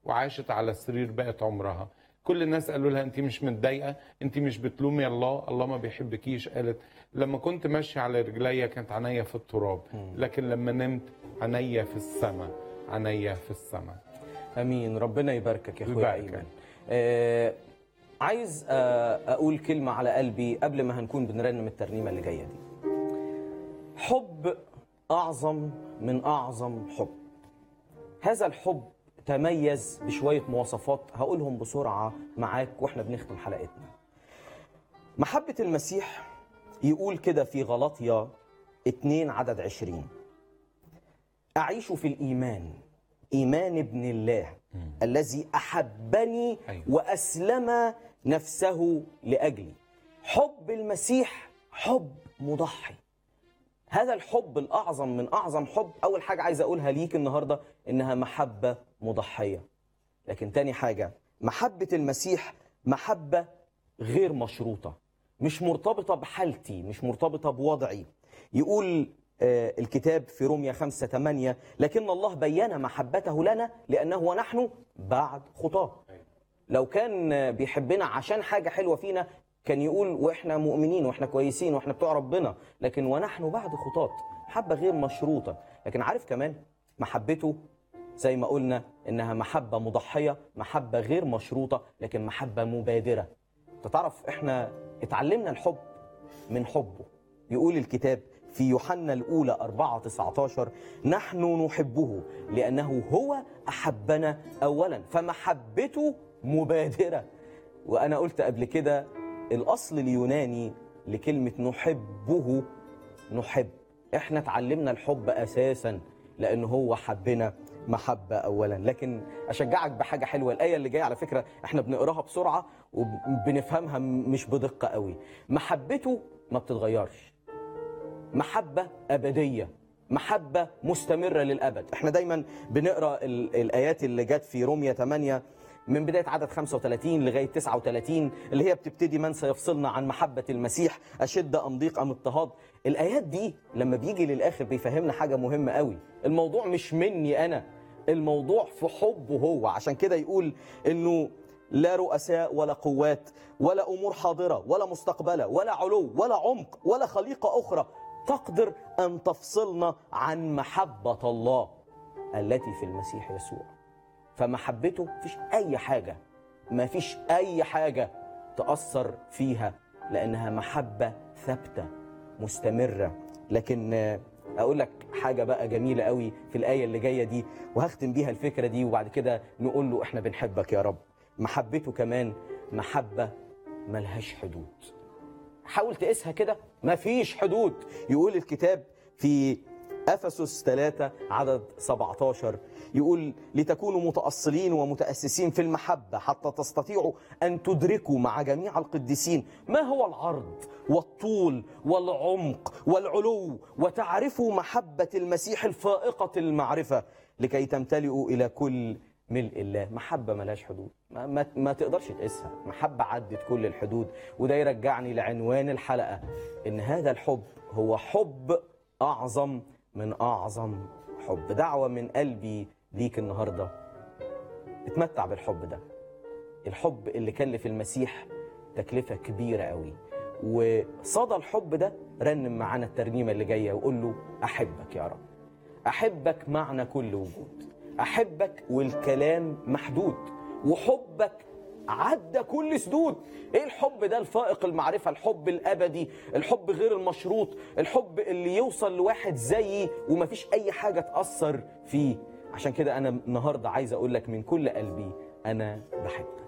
وعاشت على السرير بقت عمرها كل الناس قالوا لها انت مش متضايقه انت مش بتلومي الله الله ما بيحبكيش قالت لما كنت ماشيه على رجليا كانت عينيا في التراب لكن لما نمت عينيا في السماء عينيا في السماء امين ربنا يباركك يا اخويا يباركك. ايمن آه عايز آه اقول كلمه على قلبي قبل ما هنكون بنرنم الترنيمه اللي جايه دي حب اعظم من اعظم حب هذا الحب تميز بشويه مواصفات هقولهم بسرعه معاك واحنا بنختم حلقتنا محبه المسيح يقول كده في غلطيا 2 عدد 20 أعيش في الإيمان إيمان ابن الله الذي أحبني أيوة. وأسلم نفسه لأجلي حب المسيح حب مضحي هذا الحب الأعظم من أعظم حب أول حاجة عايز أقولها ليك النهاردة إنها محبة مضحية لكن تاني حاجة محبة المسيح محبة غير مشروطة مش مرتبطة بحالتي مش مرتبطة بوضعي يقول آه، الكتاب في روميا 5 8 لكن الله بين محبته لنا لأنه ونحن بعد خطاه لو كان بيحبنا عشان حاجة حلوة فينا كان يقول واحنا مؤمنين واحنا كويسين واحنا بتوع ربنا لكن ونحن بعد خطاة محبة غير مشروطة لكن عارف كمان محبته زي ما قلنا انها محبة مضحية محبة غير مشروطة لكن محبة مبادرة انت تعرف احنا اتعلمنا الحب من حبه يقول الكتاب في يوحنا الأولى 4 19 نحن نحبه لأنه هو أحبنا أولا فمحبته مبادرة وأنا قلت قبل كده الأصل اليوناني لكلمة نحبه نحب احنا اتعلمنا الحب أساسا لأن هو حبنا محبة أولا لكن أشجعك بحاجة حلوة الآية اللي جاية على فكرة احنا بنقراها بسرعة وبنفهمها مش بدقة قوي محبته ما بتتغيرش محبة أبدية محبة مستمرة للأبد احنا دايما بنقرأ ال- الآيات اللي جت في روميا 8 من بداية عدد 35 لغاية 39 اللي هي بتبتدي من سيفصلنا عن محبة المسيح أشد أم ضيق أم اضطهاد الآيات دي لما بيجي للآخر بيفهمنا حاجة مهمة قوي الموضوع مش مني أنا الموضوع في حبه هو عشان كده يقول إنه لا رؤساء ولا قوات ولا امور حاضره ولا مستقبله ولا علو ولا عمق ولا خليقه اخرى تقدر ان تفصلنا عن محبه الله التي في المسيح يسوع فمحبته مفيش اي حاجه مفيش اي حاجه تاثر فيها لانها محبه ثابته مستمره لكن آه، اقول لك حاجه بقى جميله قوي في الايه اللي جايه دي وهختم بيها الفكره دي وبعد كده نقول له احنا بنحبك يا رب محبته كمان محبه ملهاش حدود حاول تقيسها كده مفيش حدود يقول الكتاب في افسس 3 عدد 17 يقول لتكونوا متاصلين ومتاسسين في المحبه حتى تستطيعوا ان تدركوا مع جميع القديسين ما هو العرض والطول والعمق والعلو وتعرفوا محبه المسيح الفائقه المعرفه لكي تمتلئوا الى كل ملء الله محبة ملهاش حدود ما, ما, ما تقدرش تقيسها محبة عدت كل الحدود وده يرجعني لعنوان الحلقة إن هذا الحب هو حب أعظم من أعظم حب دعوة من قلبي ليك النهاردة اتمتع بالحب ده الحب اللي كلف المسيح تكلفة كبيرة قوي وصدى الحب ده رنم معانا الترنيمة اللي جاية وقول له أحبك يا رب أحبك معنى كل وجود أحبك والكلام محدود وحبك عدى كل سدود ايه الحب ده الفائق المعرفة الحب الابدي الحب غير المشروط الحب اللي يوصل لواحد زيي ومفيش اي حاجة تأثر فيه عشان كده انا النهاردة عايز اقول لك من كل قلبي انا بحبك